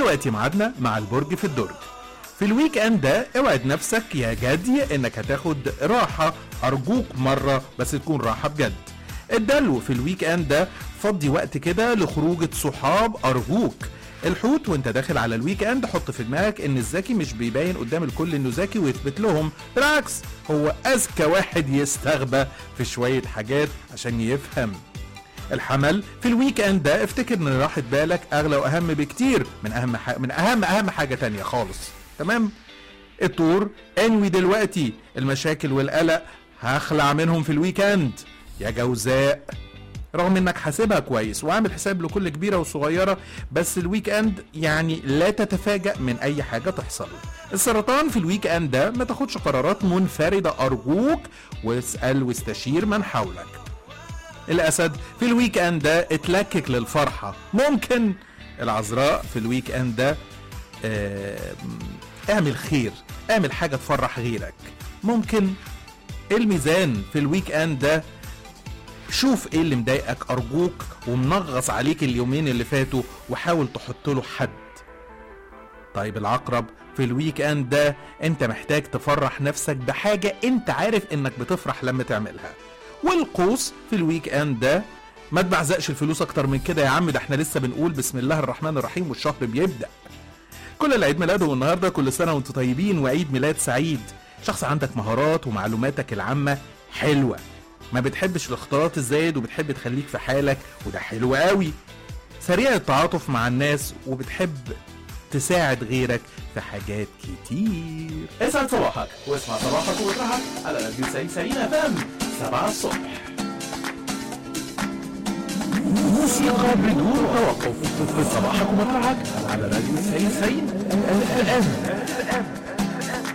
ودلوقتي ميعادنا مع البرج في الدرج في الويك اند ده اوعد نفسك يا جدي انك هتاخد راحة ارجوك مرة بس تكون راحة بجد الدلو في الويك اند ده فضي وقت كده لخروجة صحاب ارجوك الحوت وانت داخل على الويك اند حط في دماغك ان الذكي مش بيبين قدام الكل انه ذكي ويثبت لهم بالعكس هو اذكى واحد يستغبى في شوية حاجات عشان يفهم الحمل في الويك اند ده افتكر ان راحة بالك اغلى واهم بكتير من اهم ح... من اهم اهم حاجة تانية خالص تمام الطور انوي دلوقتي المشاكل والقلق هخلع منهم في الويك اند يا جوزاء رغم انك حاسبها كويس وعامل حساب لكل كبيرة وصغيرة بس الويك اند يعني لا تتفاجأ من اي حاجة تحصل السرطان في الويك اند ده ما تاخدش قرارات منفردة ارجوك واسأل واستشير من حولك الاسد في الويك اند ده اتلكك للفرحة ممكن العذراء في الويك اند ده آه، اعمل خير اعمل حاجة تفرح غيرك ممكن الميزان في الويك اند ده شوف ايه اللي مضايقك ارجوك ومنغص عليك اليومين اللي فاتوا وحاول تحط له حد طيب العقرب في الويك اند ده انت محتاج تفرح نفسك بحاجة انت عارف انك بتفرح لما تعملها والقوس في الويك اند ده ما تبعزقش الفلوس اكتر من كده يا عم ده احنا لسه بنقول بسم الله الرحمن الرحيم والشهر بيبدأ كل اللي عيد ميلاده النهارده كل سنه وانتم طيبين وعيد ميلاد سعيد شخص عندك مهارات ومعلوماتك العامه حلوه ما بتحبش الاختلاط الزايد وبتحب تخليك في حالك وده حلو قوي سريع التعاطف مع الناس وبتحب تساعد غيرك في حاجات كتير اسعد صباحك واسمع صباحك وافرحك على راديو 90 90 اف ام 7 الصبح موسيقى بدون توقف في صباحك ومطرحك على راديو 90 90 اف ام